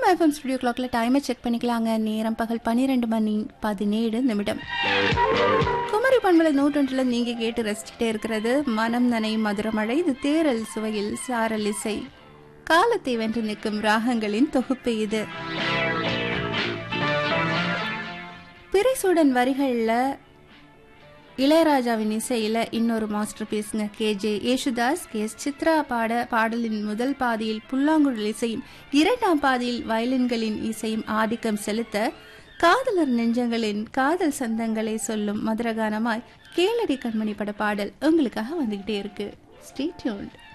FM studio கிளாக்ல டைமை check பண்ணிக்கலாங்க நேரம் பகல் பன்னிரெண்டு மணி பதினேழு நிமிடம் குமரி பண்பலை நூற்றொன்றுல நீங்க கேட்டு ரசிச்சுட்டே இருக்கிறது மனம் நனை மதுரமழை இது தேரல் சுவையில் சாரல் இசை காலத்தை வென்று நிற்கும் ராகங்களின் தொகுப்பு இது பிறைசூடன் வரிகள்ல இளையராஜாவின் இசையில இன்னொரு மாஸ்டர் பீஸ்ங்க K J Yesudas K S Chithra பாட பாடலின் முதல் பாதியில் புல்லாங்குழல் இசையும் இரண்டாம் பாதியில் வயலின்களின் இசையும் ஆதிக்கம் செலுத்த காதலர் நெஞ்சங்களின் காதல் சந்தங்களை சொல்லும் மதுரகானமாய் கேளடி கண்மணி பட பாடல் உங்களுக்காக வந்துகிட்டே இருக்கு ஸ்டே டியூன்ட்